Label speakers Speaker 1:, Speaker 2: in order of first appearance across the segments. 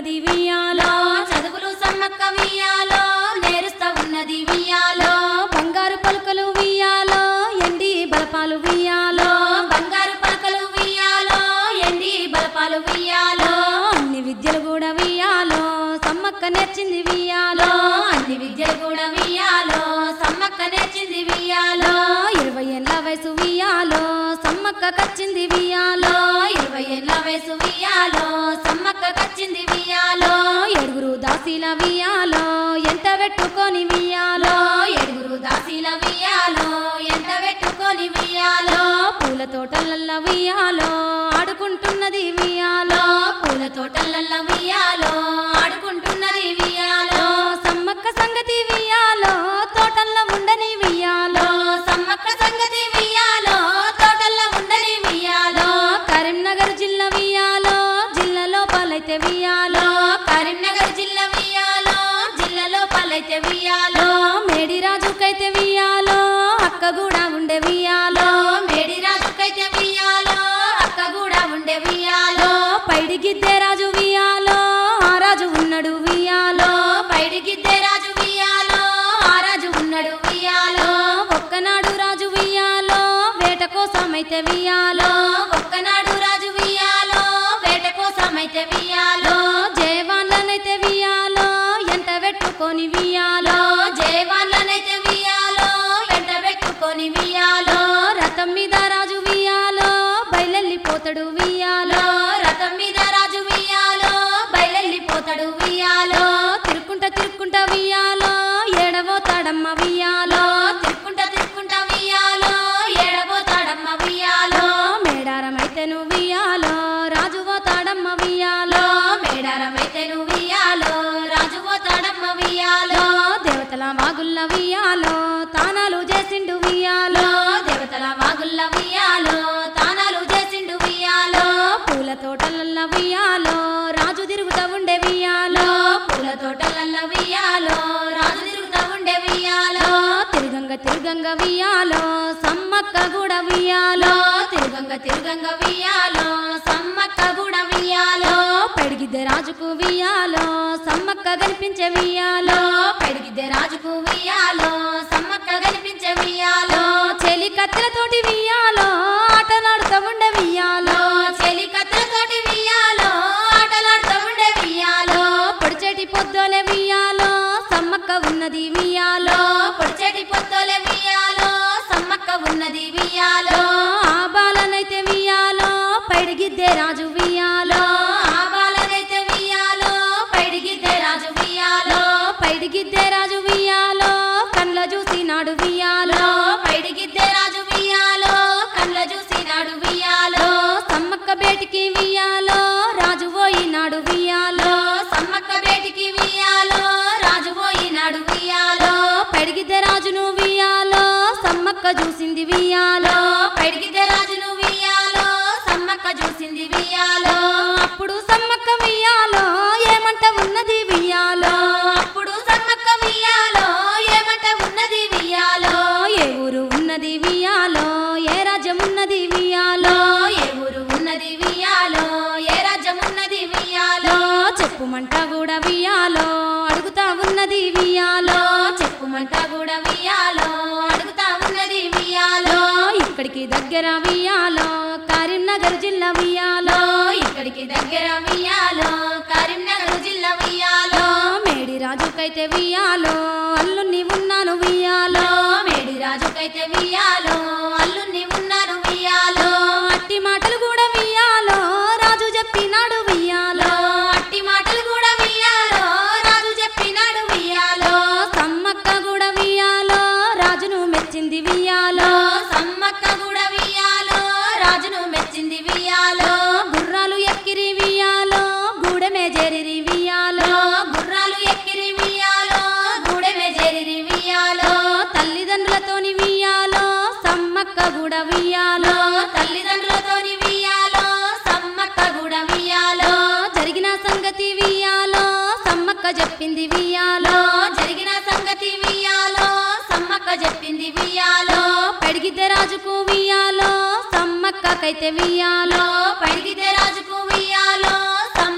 Speaker 1: ఉన్నది వియాలో
Speaker 2: చదువులు సమ్మక్క వియాలో నేరుస్తా ఉన్నది వియాలో
Speaker 1: బంగారు పలుకలు వియాలో ఎండి బలపాలు వియాలో
Speaker 2: బంగారు పలకలు వియాలో ఎండి బలపాలు వియాలో
Speaker 1: అన్ని విద్యలు కూడా వియాలో సమ్మక్క నేర్చింది వియాలో
Speaker 2: అన్ని విద్యలు కూడా వియాలో సమ్మక్క నేర్చింది వియాలో
Speaker 1: ఇరవై ఏళ్ళ వయసు వియాలో సమ్మక్క కచ్చింది వియాలో
Speaker 2: ఇరవై ఏళ్ళ వయసు వియాలో సమ్మక్క కచ్చింది వియాలో
Speaker 1: ఏడుగురు దాసీల వియాలో ఎంత పెట్టుకొని వియాలో
Speaker 2: ఏడుగురు దాసీల వియాలో ఎంత పెట్టుకొని వియాలో
Speaker 1: పూల తోటలల్ల వియాలో ఆడుకుంటున్నది వియాలో
Speaker 2: పూల తోటలల్ల వియాలో ఆడుకుంటున్నది వియాలో
Speaker 1: సమ్మక్క సంగతి వియాలో తోటల్లో ఉండని వియాలో
Speaker 2: సమ్మక్క సంగతి వియాలో తోటల్లో ఉండని వియాలో
Speaker 1: కరీంనగర్ జిల్లా వియాలో జిల్లా లోపలైతే వియాలో
Speaker 2: కరీంనగర్ జిల్లా వియాలో జిల్లాలో పల్లైతే వియాలో
Speaker 1: మేడి రాజుకైతే వియాలో అక్క కూడా ఉండే వియాలో
Speaker 2: మేడి రాజుకైతే వియాలో అక్క కూడా ఉండే వియాలో
Speaker 1: పైడి గిద్దే రాజు వియాలో ఆ రాజు ఉన్నాడు వియాలో
Speaker 2: పైడి గిద్దే రాజు వియాలో ఆ రాజు ఉన్నాడు వియాలో
Speaker 1: ఒక్కనాడు రాజు వియాలో వేట కోసమైతే వియాలో
Speaker 2: ఒక్కనాడు రాజు వియాలో వేట కోసమైతే వియాలో
Speaker 1: జయవాన్లనైతే వియాలో ఎంత పెట్టుకొని వియాలో
Speaker 2: జయవాన్లనైతే వియాలో వెంట పెట్టుకొని వియాలో
Speaker 1: రథం మీద రాజు వియాలో బయలెళ్ళిపోతాడు వియాలో
Speaker 2: రథం మీద రాజు వియాలో బయలెళ్ళిపోతాడు వియాలో
Speaker 1: తిరుక్కుంటా తిరుక్కుంటా వియాలో ఏడవోతాడమ్మ వియాలో
Speaker 2: తిరుక్కుంటా తిరుక్కుంటా వియాలో ఏడబోతాడమ్మ వియాలో
Speaker 1: మేడారమైతే నువ్వు వియాలో రాజు పోతాడమ్మ వియాలో
Speaker 2: మేడారమైతే నువ్వు వియాలో రాజు పోతాడమ్మ వియాలో
Speaker 1: దేవతల వాగుల్ల వియాలో తానాలు చేసిండు వియాలో
Speaker 2: దేవతల వాగుల్ల వియాలో తానాలు చేసిండు వియాలో
Speaker 1: పూల తోటలల్ల వియాలో రాజు తిరుగుతా ఉండే వియాలో
Speaker 2: పూల తోటలల్ల వియాలో రాజు తిరుగుతా ఉండే వియాలో
Speaker 1: తిరుగంగ తిరుగంగ వియాలో సమ్మక్క కూడా వియాలో
Speaker 2: తిరుగంగ తిరుగంగ వియాలో సమ్మక్క కూడా వియాలో
Speaker 1: పెడిగిద్దే రాజుకు వియాలో సమ్మక్క కనిపించే వియాలో
Speaker 2: పెడిగిద్దే రాజుకు వియాలో సమ్మక్క కనిపించే వియాలో
Speaker 1: చెలి కత్తెలతోటి వియాలో ఆటలాడుతూ ఉండే వియాలో
Speaker 2: చెలి కత్తెలతోటి వియాలో ఆటలాడుతూ ఉండే వియాలో
Speaker 1: పొడిచేటి పొద్దోలే వియాలో సమ్మక్క ఉన్నది వియాలో
Speaker 2: పొడిచేటి పొత్తోలే వియాలో సమ్మక్క ఉన్నది వియాలో
Speaker 1: ఆ బాలనైతే వియాలో పైడిగిద్దే రాజు వియాలో
Speaker 2: ఆ బాలనైతే వియాలో పైడిగిద్దే రాజు వియాలో
Speaker 1: పైడిగిద్దే రాజు వియాలో కండ్ల చూసినాడు వియాలో
Speaker 2: పైడిగిద్దే రాజు వియాలో కళ్ళ చూసినాడు వియాలో
Speaker 1: సమ్మక్క బేటికి వియాలో రాజు పోయినాడు వియాలో
Speaker 2: సమ్మక్క బేటికి వియాలో రాజు పోయినాడు వియాలో
Speaker 1: పడిగిద్దే రాజును వియాలో సమ్మక్క చూసింది వియాలో
Speaker 2: పైడిగిద్దే రాజును వియాలో సమ్మక్క చూసింది వియాలో
Speaker 1: అప్పుడు సమ్మక్క వియాలో ఏమంట ఉన్నది వియాలో
Speaker 2: అప్పుడు సమ్మక్క వియాలో ఏమంట ఉన్నది వియాలో
Speaker 1: ఏ ఊరు ఉన్నది వియాలో ఏ రాజ్యం ఉన్నది వియాలో
Speaker 2: ఏ ఊరు ఉన్నది వియాలో ఏ రాజ్యం ఉన్నది వియాలో
Speaker 1: చెప్పుమంట కూడా వియాలో అడుగుతా ఉన్నది వియాలో
Speaker 2: చెప్పుమంట కూడా వియాలో అడుగుతా ఉన్నది వియాలో
Speaker 1: ఇక్కడికి దగ్గర వియాలో కరీంనగర్ జిల్లా వియాలో
Speaker 2: ఇక్కడికి దగ్గర వియాలో కరీంనగర్ జిల్లా వియాలో
Speaker 1: మేడి రాజుకైతే వియాలో అల్లుని ఉన్నాను వియాలో
Speaker 2: మేడి రాజుకైతే వియాలో అల్లుని ఉన్నారు వియాలో
Speaker 1: అట్టి మాటలు కూడా వియాలో రాజు చెప్పినాడు వియాలో
Speaker 2: అట్టి మాటలు కూడా వియాలో రాజు చెప్పినాడు వియాలో
Speaker 1: సమ్మక్క కూడా వియాలో రాజును మెచ్చింది వియాలో
Speaker 2: సమ్మక్క కూడా వియాలో రాజును మెచ్చింది వియాలో
Speaker 1: గుర్రాలు ఎక్కిరి వియాలో గూడెమే చేరిరి వియాలో
Speaker 2: గుర్రాలు ఎక్కిరి వియాలో గూడెమే చేరిరి వియాలో
Speaker 1: తల్లిదండ్రులతోని వియాలో సమ్మక్క కూడా వియాలో
Speaker 2: తల్లిదండ్రులతోని వియాలో సమ్మక్క కూడా వియాలో
Speaker 1: జరిగిన సంగతి వియాలో సమ్మక్క చెప్పింది వియాలో
Speaker 2: జరిగిన సంగతి వియాలో సమ్మక్క చెప్పింది వియాలో
Speaker 1: పడిగిద్దే రాజుకు వియాలో సమ్మక్కకైతే వియాలో
Speaker 2: పడిగితే రాజుకు వియాలో సమ్మక్క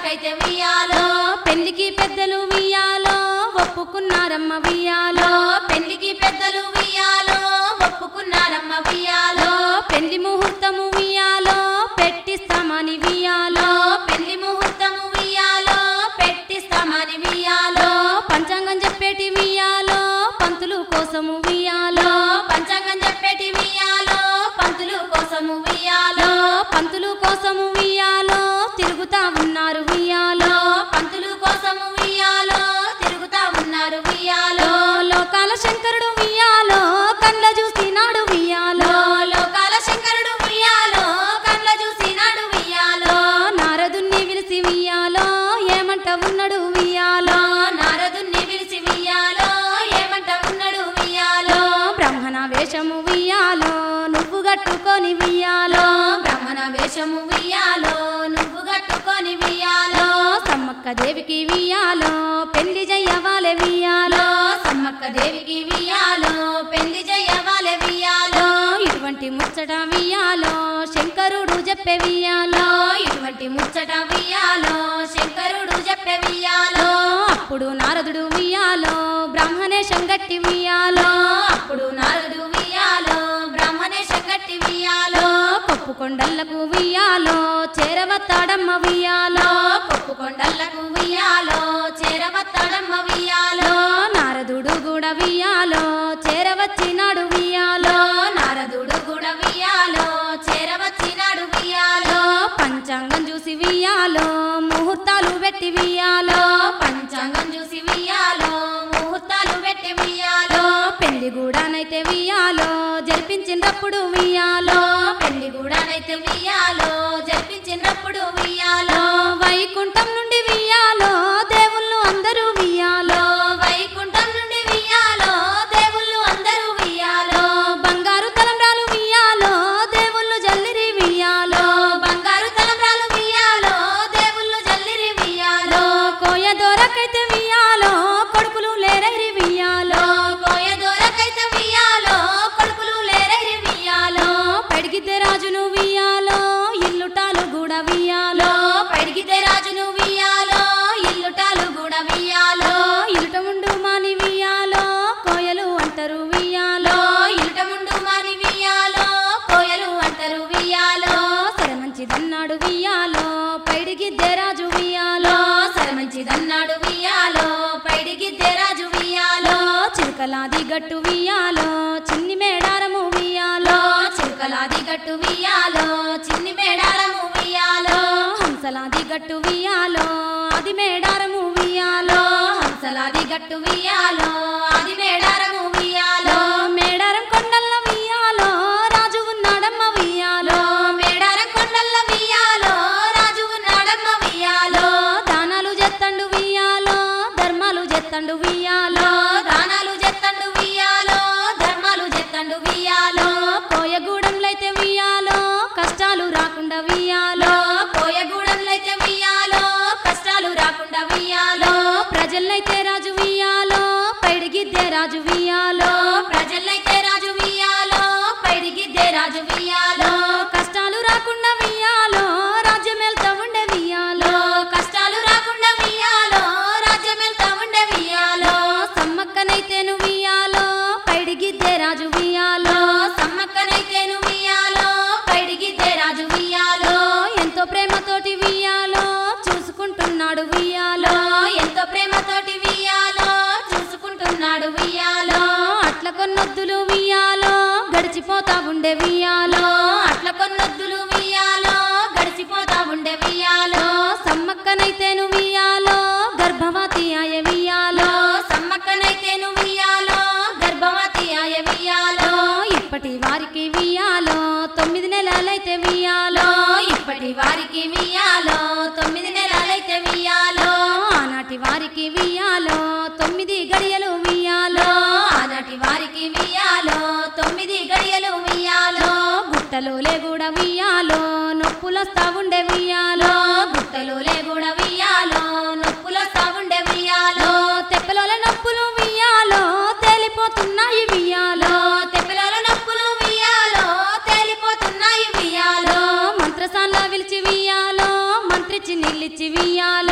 Speaker 2: దొరకైతే వియాలో
Speaker 1: పెళ్లికి పెద్దలు వియాలో ఒప్పుకున్నారమ్మ వియాలో
Speaker 2: పెళ్లికి పెద్దలు వియాలో ఒప్పుకున్నారమ్మ వియాలో
Speaker 1: పెళ్లి ముహూర్తము వియాలో పెట్టిస్తామని వియాలో
Speaker 2: పెళ్లి ముహూర్తము వియాలో పెట్టిస్తామని వియాలో
Speaker 1: పంచాంగం చెప్పేటి వియాలో పంతులు కోసము వియాలో
Speaker 2: పంచాంగం చెప్పేటి వియాలో పంతులు కోసము వియాలో
Speaker 1: పంతులు కోసము వియాలో తిరుగుతా ఉన్నారు వియాలో
Speaker 2: పంతులు కోసము వియాలో తిరుగుతా ఉన్నారు వియాలో
Speaker 1: లోకాల శంకరుడు వియాలో కండ్ల చూసినాడు వియాలో
Speaker 2: లోకాల శంకరుడు వియాలో కళ్ళ చూసినాడు వియాలో
Speaker 1: నారదుణ్ణి పిలిచి వియాలో ఏమంట ఉన్నాడు వియాలో
Speaker 2: నారదుణ్ణి పిలిచి వియాలో ఏమంట ఉన్నాడు వియాలో
Speaker 1: బ్రహ్మణ వేషము వియాలో నువ్వు గట్టుకొని వియాలో
Speaker 2: బ్రహ్మణ వేషము వియాలో నువ్వు కట్టుకొని వియాలో
Speaker 1: సమ్మక్క దేవికి వియాలో పెళ్లి జయ్యవాలే వియాలో
Speaker 2: సమ్మక్క దేవికి వియాలో పెళ్లి జయవాలె వియాలో
Speaker 1: ఇటువంటి ముచ్చట వియాలో శంకరుడు చెప్పే వియాలో
Speaker 2: ఇటువంటి ముచ్చట వియాలో శంకరుడు చెప్పే వియాలో
Speaker 1: అప్పుడు నారదుడు వియాలో బ్రాహ్మణేశం గట్టి వియాలో
Speaker 2: అప్పుడు నారదుడు వియాలో బ్రాహ్మణేశ గట్టి వియాలో
Speaker 1: కొప్పు కొండలకు వియాలో చేరవత్తాడమ్మ వియాలో
Speaker 2: కొప్పు కొండలకు వియాలో చేరవత్తడమ్మ వియాలో
Speaker 1: నారదుడు కూడా వియాలో చేరవచ్చినాడు వియాలో
Speaker 2: నారదుడు కూడా వియాలో చేరవచ్చినాడు వియాలో
Speaker 1: పంచాంగం చూసి వియాలో ముహూర్తాలు పెట్టి వియాలో
Speaker 2: పంచాంగం చూసి వియాలో ముహూర్తాలు పెట్టి వియాలో
Speaker 1: పెళ్లి కూడానైతే వియాలో జరిపించినప్పుడు వియాలో
Speaker 2: పెళ్లి కూడానైతే వియాలో జరిపించినప్పుడు వియాలో
Speaker 1: వైకుంఠం నుండి వియాలో దేవుళ్ళు అందరూ వియాలో
Speaker 2: వైకుంఠం నుండి వియాలో దేవుళ్ళు అందరూ వియాలో
Speaker 1: బంగారు తలంబ్రాలు వియాలో దేవుళ్ళు జల్లిరి వియాలో
Speaker 2: బంగారు తలంబ్రాలు వియాలో దేవుళ్ళు జల్లిరి వియాలో
Speaker 1: కోయ దొరకైతే వియాలో కొడుకులు లేరైరి వియాలో
Speaker 2: కోయ దూరకైతే వియాలో కొడుకులు లేరైరి వియాలో
Speaker 1: పడిగితే రాజును వియాలో ఇల్లుటాలు కూడా వియాలో
Speaker 2: పడిగితే రాజును వియాలో ఇల్లుటాలు కూడా వియాలో
Speaker 1: ఇల్లుట ఉండు మాని వియాలో కోయలు అంటారు వియాలో
Speaker 2: ఇల్లుట ముందు మాని వియాలో కోయలు అంటారు వియాలో
Speaker 1: సరే మంచిదన్నాడు వియాలో పైడిగిద్దే రాజు వియాలో
Speaker 2: సరే మంచిదన్నాడు వియాలో పైడిగిద్దే రాజు వియాలో
Speaker 1: చిరుకలాది గట్టు వియాలో చిన్ని మేడారము వియాలో
Speaker 2: చిరుకలాది గట్టు వియాలో చిన్ని మేడారము వియాలో
Speaker 1: హంసలాది గట్టు వియాలో అది మేడారము వియాలో
Speaker 2: హంసలాది గట్టు వియాలో అది మేడారము వియాలో
Speaker 1: మేడారం కొండల్ల వియాలో రాజు ఉన్నాడమ్మ వియాలో
Speaker 2: మేడారం కొండల్ల వియాలో రాజు ఉన్నాడమ్మ వియాలో
Speaker 1: దానాలు చెత్తండు వియాలో ధర్మాలు చెత్తండు వియాలో
Speaker 2: దానాలు చెత్తండు వియాలో ధర్మాలు చెత్తండు వియాలో
Speaker 1: కోయగూడెంలో అయితే వియాలో కష్టాలు రాకుండా వియాలో
Speaker 2: కోయగూడెంలో అయితే వియాలో కష్టాలు రాకుండా వియాలో
Speaker 1: ప్రజలైతే రాజు వియాలో పైడిగిద్దే రాజు వియాలో
Speaker 2: ప్రజలైతే రాజు వియాలో పైడిగిద్దే రాజు వియాలో
Speaker 1: కష్టాలు రాకుండా వియాలో రాజ్యం వెళ్తా ఉండే వియాలో
Speaker 2: కష్టాలు రాకుండా వియాలో రాజ్యం వెళ్తా ఉండే వియాలో
Speaker 1: సమ్మక్కనైతేను వియాలో పైడిగిద్దే రాజు వియాలో
Speaker 2: సమ్మక్కనైతేను వియాలో పైడిగిద్దే రాజు వియాలో
Speaker 1: ఎంతో ప్రేమతోటి వియాలో చూసుకుంటున్నాడు వియాలో
Speaker 2: ఎంతో ప్రేమతోటి వియాలో చూసుకుంటున్నాడు వియాలో
Speaker 1: అట్ల కొన్నొద్దులు వియాలో గడిచిపోతా ఉండే వియాలో
Speaker 2: అట్ల కొన్నొద్దులు వియాలో గడిచిపోతా ఉండే వియాలో
Speaker 1: సమ్మక్కనైతేను వియాలో గర్భవతి అయ వియాలో
Speaker 2: సమ్మక్కనైతేను వియాలో గర్భవతి అయ వియాలో
Speaker 1: ఇప్పటి వారికి వియాలో తొమ్మిది నెలలైతే వియాలో
Speaker 2: ఇప్పటి వారికి వియాలో తొమ్మిది నెలలైతే వియాలో
Speaker 1: ఆనాటి వారికి వియాలో తొమ్మిది గడియలు వియాలో
Speaker 2: ఆనాటి వారికి వియాలో తొమ్మిది గడియలు వియాలో
Speaker 1: గుట్టలోలే కూడా వియాలో నొప్పులొస్తా ఉండే వియాలో
Speaker 2: గుట్టలు లేగుడ వియాలో నొప్పులో సాగుండే వియాలో
Speaker 1: తెప్పలోల నొప్పులు వియాలో తేలిపోతున్నాయి వియాలో
Speaker 2: తెప్పల నొప్పులు వియాలో తేలిపోతున్నాయి వియాలో
Speaker 1: మంత్రసాల విలిచి వియాలో మంత్రిచి నిలిచి వియాలో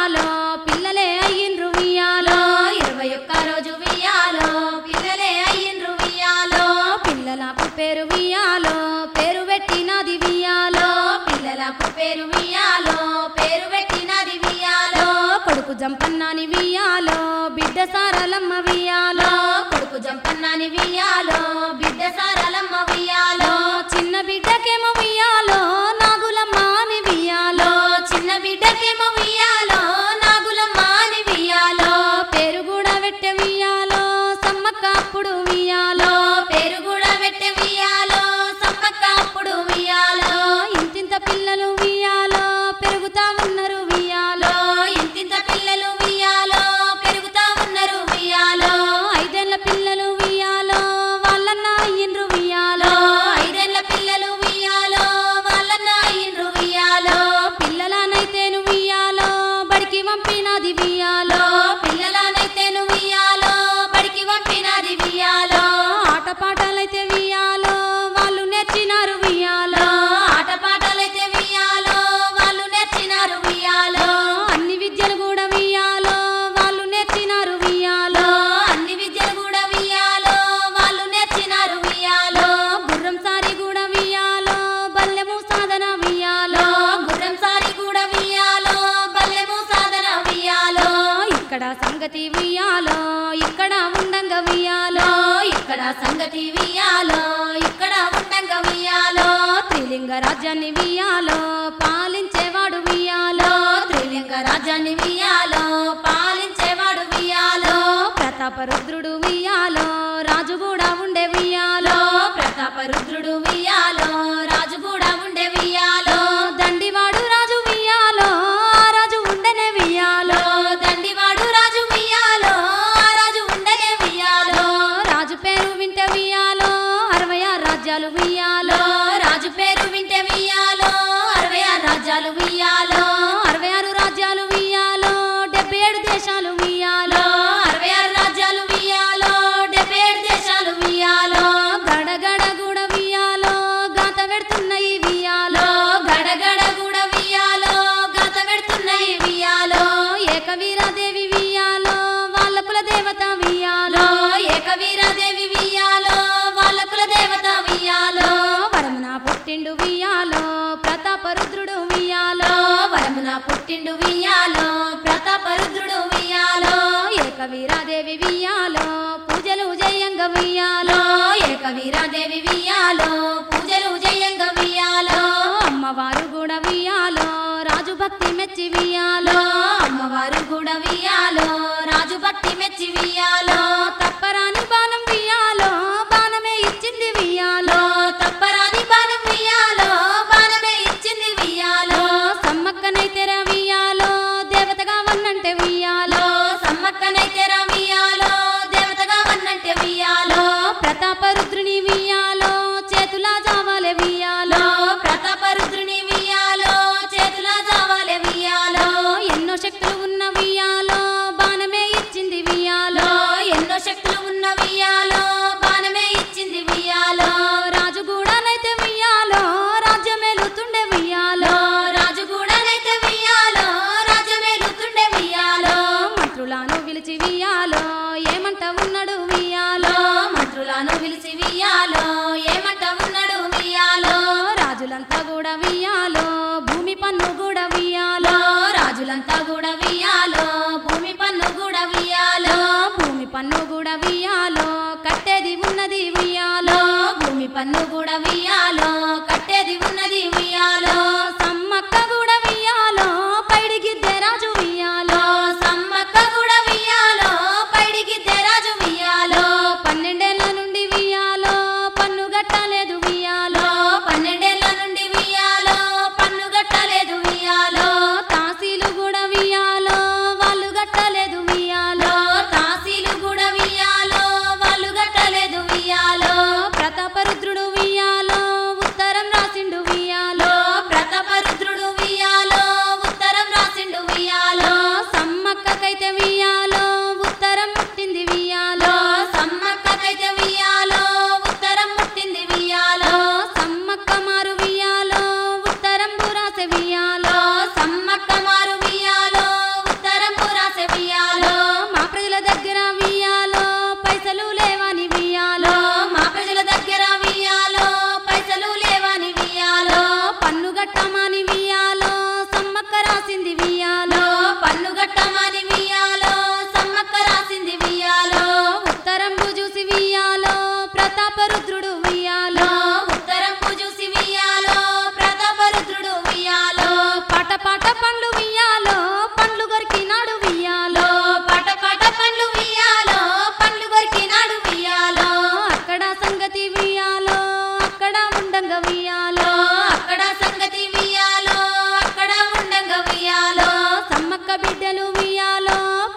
Speaker 1: వియాలో పిల్లలే అయ్యిండ్రు వియాలో
Speaker 2: ఇరవై ఒక్క రోజు వియాలో పిల్లలే అయ్యిండ్రు వియాలో
Speaker 1: పిల్లలకు పేరు వియాలో పేరు పెట్టినది వియాలో
Speaker 2: పిల్లలకు పేరు వియాలో పేరు పెట్టినది వియాలో
Speaker 1: కొడుకు జంపన్నాని వియాలో బిడ్డ సారలమ్మ వియాలో
Speaker 2: కొడుకు జంపన్నాని వియాలో బిడ్డ సారలమ్మ వియాలో
Speaker 1: చిన్న బిడ్డకేమో వియాలో నాగులమ్మ అని వియాలో
Speaker 2: చిన్న బిడ్డకేమో వియాలో నాగులమ్మ అని వియాలో
Speaker 1: పేరు కూడా పెట్టే వియాలో సమ్మక్క అప్పుడు వియాలో
Speaker 2: పేరు కూడా పెట్టే వియాలో సమ్మక్క అప్పుడు వియాలో
Speaker 1: ఇంతింత పిల్లలు వియాలో పెరుగుతా ఉన్నారు వియాలో
Speaker 2: ఇంతింత పిల్లలు వియాలో పెరుగుతా ఉన్నారు వియాలో
Speaker 1: ఐదేళ్ల పిల్లలు వియాలో వాళ్ళన్న అయ్యిండ్రు వియాలో
Speaker 2: ఐదేళ్ల పిల్లలు వియాలో వాళ్ళన్న అయ్యిండ్రు వియాలో
Speaker 1: పిల్లలనైతేను వియాలో బడికి పంపినది వియాలో
Speaker 2: పిల్లలనైతేను వియాలో బడికి పంపినది వియాలో
Speaker 1: ఆటపాటలైతే వియాలో వాళ్ళు నేర్చినారు వియాలో
Speaker 2: ఆటపాటలైతే వియాలో వాళ్ళు నేర్చినారు వియాలో
Speaker 1: అన్ని విద్యలు కూడా వియాలో వాళ్ళు నేర్చినారు వియాలో
Speaker 2: అన్ని విద్యలు కూడా వియాలో వాళ్ళు నేర్చినారు వియాలో
Speaker 1: గుర్రం సారి కూడా వియాలో బల్లెము సాధన వియాలో
Speaker 2: గుర్రం సారి కూడా వియాలో బల్లెము సాధన వియాలో
Speaker 1: ఇక్కడ సంగతి వియాలో ఇక్కడ ఉండంగా వియాలో
Speaker 2: ఇక్కడ సంగతి వియాలో ఇక్కడ ఉండంగా వియాలో
Speaker 1: త్రిలింగ రాజ్యాన్ని వియాలో పాలించేవాడు వియాలో
Speaker 2: త్రిలింగ రాజ్యాన్ని వియాలో పాలించేవాడు వియాలో
Speaker 1: ప్రతాపరుద్రుడు వియాలో రాజు కూడా ఉండే వియాలో
Speaker 2: ప్రతాప రుద్రుడు వియాలో రాజు కూడా ఉండే వియాలో
Speaker 1: దండివాడు రాజు వియాలో ఆ రాజు ఉండనే వియాలో
Speaker 2: దండివాడు రాజు వియాలో ఆ రాజు ఉండనే వియాలో
Speaker 1: రాజు పేరు వింటే వియాలో అరవై ఆరు రాజ్యాలు వియాలో
Speaker 2: రాజు పేరు వింటే వియాలో అరవై ఆరు రాజ్యాలు వియాలో
Speaker 1: అరవై ఆరు రాజ్యాలు వియాలో డెబ్బై ఏడు దేశాలు వియాలో
Speaker 2: అరవై ఆరు రాజ్యాలు వియాలో డెబ్బై ఏడు దేశాలు వియాలో
Speaker 1: గడగడ కూడా వియాలో గాత పెడుతున్నాయి వియాలో
Speaker 2: గడగడ కూడా వియాలో గత పెడుతున్నాయి వియాలో
Speaker 1: ఏకవీరాదేవి వియాలో వాళ్ళ కుల దేవత వియాలో
Speaker 2: ఏకవీరాదేవి వియాలో వాళ్ళ కుల దేవత వియాలో
Speaker 1: వరమున పుట్టిండు వియాలో ప్రతాపరుద్రుడు వియాలో
Speaker 2: వరమున పుట్టిండు వియాలో ప్రతాపరుద్రుడు వియాలో
Speaker 1: ఏకవీరాదేవి వియాలో పూజలు జయంగ వియాలో
Speaker 2: ఏకవీరాదేవి వియాలో పూజలు జయంగ వియాలో
Speaker 1: అమ్మవారు కూడా వియాలో రాజు భక్తి మెచ్చి వియాలో
Speaker 2: అమ్మవారు కూడా వియాలో రాజు భక్తి మెచ్చి వియాలో
Speaker 1: తప్పరాని బాణం వియాలో బాణమే ఇచ్చింది వియాలో
Speaker 2: తప్పరాని బాణం వియాలో బాణమే ఇచ్చింది వియాలో
Speaker 1: సమ్మక్కనైతే రా వియాలో దేవతగా వన్నంటే వియాలో
Speaker 2: సమ్మక్కనైతే రా వియాలో దేవతగా వన్నంటే వియాలో
Speaker 1: ప్రతాపరుద్రుని వియాలో చేతులా జావాలే వియాలో
Speaker 2: ప్రతాపరుద్రుని వియాలో చేతుల జావాలే వియాలో
Speaker 1: ఎన్నో శక్తులు ఉన్న వియాలో బాణమే ఇచ్చింది వియాలో
Speaker 2: ఎన్నో శక్తులు ఉన్న వియాలో బాణమే ఇచ్చింది వియాలో
Speaker 1: రాజు కూడానైతే వియాలో రాజ్యమేలుతుండే వియాలో
Speaker 2: రాజు కూడానైతే వియాలో రాజమేలుతుండే వియాలో
Speaker 1: మంత్రులను పిలిచి వియాలో ఏమంట ఉన్నాడు వియాలో
Speaker 2: మంత్రులను పిలిచి వియాలో ఏమంట ఉన్నాడు వియాలో
Speaker 1: రాజులంతా కూడా వియాలో భూమి పన్ను కూడా వియాలో
Speaker 2: రాజులంతా కూడా వియాలో భూమి పన్ను కూడా వియాలో
Speaker 1: భూమి పన్ను కూడా వియాలో కట్టేది ఉన్నది వియాలో
Speaker 2: భూమి పన్ను కూడా వియాలో కట్టేది ఉన్నది వియాలో
Speaker 1: సమ్మక్క కూడా వియాలో పైడిగిద్దే రాజు వియాలో
Speaker 2: సమ్మక్క కూడా వియాలో పైడికి తెరాజు వియాలో
Speaker 1: పన్నెండేళ్ల నుండి వియాలో పన్ను గట్టలేదు వియాలో
Speaker 2: పన్నెండేళ్ల నుండి వియాలో పన్ను గట్టలేదు వియాలో
Speaker 1: తాసీలు కూడా వియాలో వాళ్ళు గట్టలేదు వియాలో
Speaker 2: తాసీలు కూడా వియాలో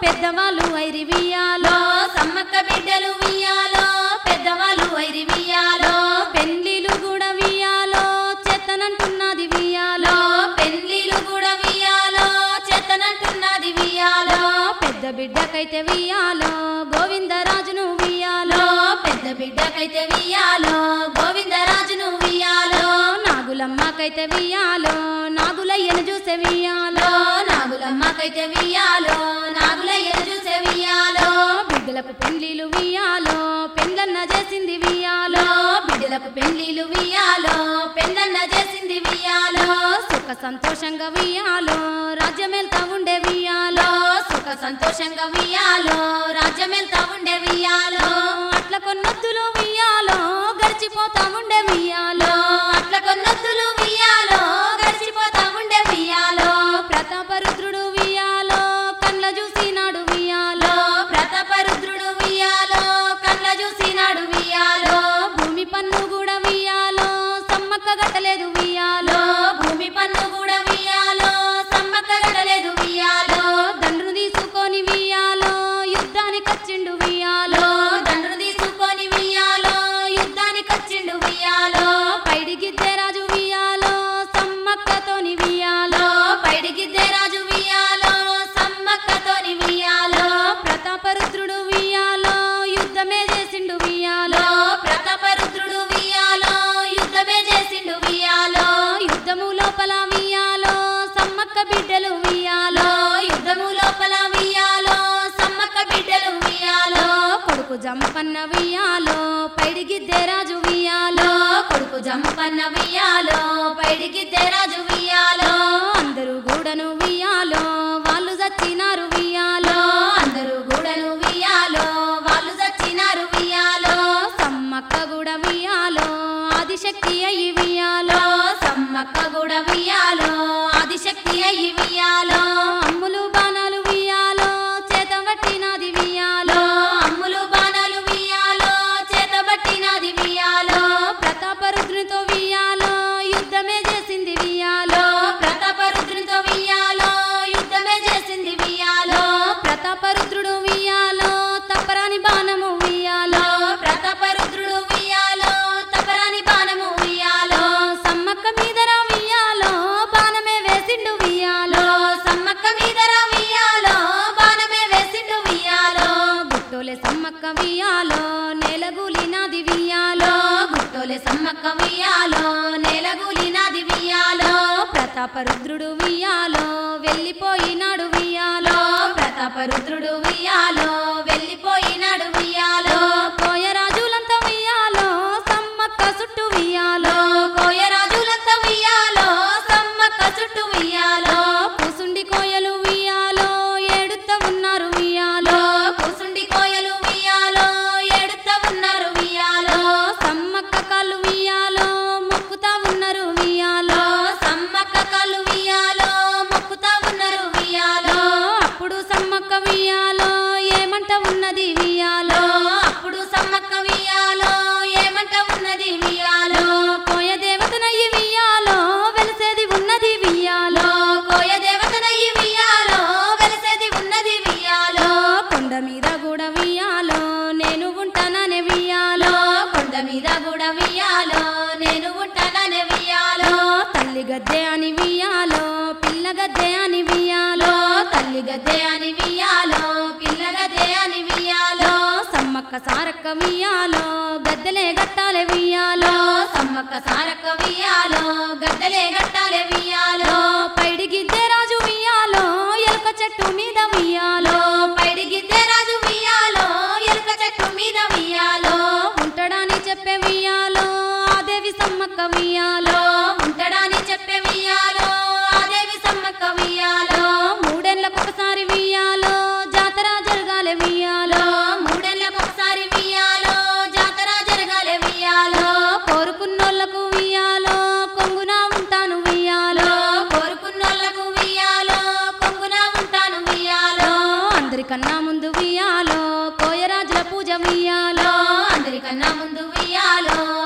Speaker 1: పెద్దవాళ్ళు ఐరి వియాలో
Speaker 2: సమ్మక్క బిడ్డలు వియాలో పెద్దవాళ్ళు వైరి వియాలో
Speaker 1: పెళ్లిలు కూడా వియాలో చెత్తనంటున్నది వియాలో
Speaker 2: పెళ్లిలు కూడా వియాలో చెత్తనంటున్నది వియాలో
Speaker 1: పెద్ద బిడ్డకైతే వియాలో గోవిందరాజును వియాలో
Speaker 2: పెద్ద బిడ్డకైతే వియాలో గోవిందరాజును వియాలో
Speaker 1: నాగులమ్మకైతే వియాలో నాగులయ్యను చూసే వియాలో
Speaker 2: నాగులమ్మకైతే వియాలో నాగులయ్యను చూసే వియాలో
Speaker 1: బిడ్డలకు పెళ్లిలు వియాలో పెళ్ళన్న చేసింది వియాలో
Speaker 2: బిడ్డలకు పెళ్లిలు వియాలో పెళ్ళన్న చేసింది వియాలో
Speaker 1: సుఖ సంతోషంగా వియాలో రాజ్యమెల్తా ఉండే వియాలో
Speaker 2: సుఖ సంతోషంగా వియాలో రాజ్యమెల్తా ఉండే వియాలో
Speaker 1: అట్ల కొన్నొద్దులు వియాలో గడిచిపోతా ఉండే వియాలో
Speaker 2: అట్ల కొన్నొద్దులు వియాలో గడిచిపోతా ఉండే వియాలో
Speaker 1: ప్రతాపరుద్రుడు వియాలో కండ్ల చూసినాడు వియాలో
Speaker 2: ప్రతాపరుద్రుడు వియాలో కళ్ళ చూసినాడు వియాలో
Speaker 1: భూమి పన్ను కూడా వియాలో సమ్మక్క గట్టలేదు వియాలో
Speaker 2: భూమి పన్ను కూడా వియాలో సమ్మక్క గడలేదు వియాలో
Speaker 1: దండ్రును తీసుకొని వియాలో యుద్ధానికి వచ్చిండు వియాలో
Speaker 2: దండ్రును తీసుకొని వియాలో యుద్ధానికి వచ్చిండు వియాలో
Speaker 1: పైడిగిద్దే రాజు వియాలో సమ్మక్కతోని వియాలో
Speaker 2: పైడిగిద్దే రాజు వియాలో సమ్మక్కతోని వియాలో
Speaker 1: ప్రతాపరుద్రుడు వియాలో యుద్ధమే చేసిండు వియాలో
Speaker 2: ప్రతాపరుద్రుడు వియాలో యుద్ధమే చేసిండు వియాలో
Speaker 1: యుద్ధము లోపల వియాలో సమ్మక్క బిడ్డలు వియాలో
Speaker 2: యుద్ధము లోపల వియాలో సమ్మక్క బిడ్డలు వియాలో
Speaker 1: కొడుకు జంపన్న వియాలో పైడిగిద్దే రాజు వియాలో
Speaker 2: కొడుకు జంపన్న వియాలో పైడిగిద్దే రాజు వియాలో
Speaker 1: అందరూ గూడను వియాలో వాళ్ళు చచ్చినారు వియాలో
Speaker 2: అందరూ గూడను వియాలో వాళ్ళు చచ్చినారు వియాలో
Speaker 1: సమ్మక్క కూడా వియాలో ఆదిశక్తి అయ్యి వియాలో
Speaker 2: సమ్మక్క కూడా వియాలో ఆదిశక్తి అయ్యి వియాలో
Speaker 1: అమ్ములు బాణాలు వియాలో చేత పట్టినది వియాలో
Speaker 2: అమ్ములు బాణాలు వియాలో చేతబట్టినది వియాలో
Speaker 1: ప్రతాపరుద్రునితో వియాలో యుద్ధమే చేసింది వియాలో
Speaker 2: ప్రతాపరుద్రునితో వియాలో యుద్ధమే చేసింది వియాలో
Speaker 1: ప్రతాపరుద్రుడు వియాలో తప్పరాని బాణము వియాలో
Speaker 2: ప్రతాపరుద్రుడు వియాలో తపరాని బాణము వియాలో
Speaker 1: సమ్మక్క మీదర వియాలో బాణమే వేసిండు వియాలో
Speaker 2: సమ్మక్క మీదర వియాలో బాణమే వేసిండు వియాలో
Speaker 1: గుట్టోలే సమ్మక్క వియాలో నేలగూలినాది వియాలో
Speaker 2: గుట్టోలే సమ్మక్క వియాలో నేలగూలినాది వియాలో
Speaker 1: ప్రతాపరుద్రుడు వియాలో వెళ్ళిపోయినాడు వియాలో
Speaker 2: ప్రతాపరుద్రుడు వియాలో వెళ్ళిపోయినాడు వియాలో
Speaker 1: కోయరాజులంతా వియాలో సమ్మక్క చుట్టూ వియాలో
Speaker 2: కోయరాజులంతా వియాలో సమ్మక్క చుట్టూ వియాలో
Speaker 1: కూసుండి కోయలు వియాలో ఏడుతా ఉన్నారు వియాలో
Speaker 2: కూసుండి కోయలు వియాలో ఎడుతా ఉన్నారు వియాలో
Speaker 1: సమ్మక్క కాళ్ళు వియాలో మొక్కుతా ఉన్నారు వియాలో
Speaker 2: సమ్మక్క కళ్ళు వియాలో మొక్కుతా ఉన్నారు వియాలో
Speaker 1: అప్పుడు సమ్మక్క వియాలో ఏమంట ఉన్నది వియాలో
Speaker 2: అప్పుడు సమ్మక్క వియాలో ఏమంట ఉన్నది వియాలో
Speaker 1: కోయ దేవతనయ్యి వియాలో వెలిసేది ఉన్నది వియాలో
Speaker 2: కోయ దేవతనయ్యి వియాలో వెలిసేది ఉన్నది వియాలో
Speaker 1: కొండ మీద కూడా వియాలో నేను ఉంటాననే వియాలో
Speaker 2: కొండ మీద కూడా వియాలో నేను ఉంటాననే వియాలో
Speaker 1: తల్లి గద్దె అని వియాలో పిల్ల గద్దె అని వియాలో
Speaker 2: తల్లి గద్దె అని వియాలో పిల్ల గద్దె అని వియాలో
Speaker 1: సమ్మక్క సారక్క వియాలో గద్దెలే గట్టాలే వియాలో
Speaker 2: సమ్మక్క సారక్క వియాలో గద్దెలే గట్టాలే వియాలో
Speaker 1: పైడి గిద్దె రాజు వియాలో ఎలుక చెట్టు మీద వియాలో
Speaker 2: పైడి గిద్దె రాజు వియాలో ఎలుక చెట్టు మీద వియాలో
Speaker 1: ఉంటాడని చెప్పే వియాలో ఆదేవి సమ్మక్క వియాలో
Speaker 2: ఉంటాడని చెప్పే వియాలో ఆదేవి సమ్మక్క వియాలో
Speaker 1: మూడేళ్ళకు ఒకసారి వియాలో జాతర జరగాలే వియాలో
Speaker 2: మూడేళ్ళకు ఒకసారి వియాలో జాతర జరగాలే వియాలో
Speaker 1: కోరుకున్నోళ్లకు వియాలో కొంగున ఉంటాను వియాలో
Speaker 2: కోరుకున్నోళ్ళకు వియాలో కొంగున ఉంటాను వియాలో
Speaker 1: అందరికన్నా ముందు వియాలో కోయరాజుల పూజ వియాలో
Speaker 2: అందరికన్నా ముందు వియాలో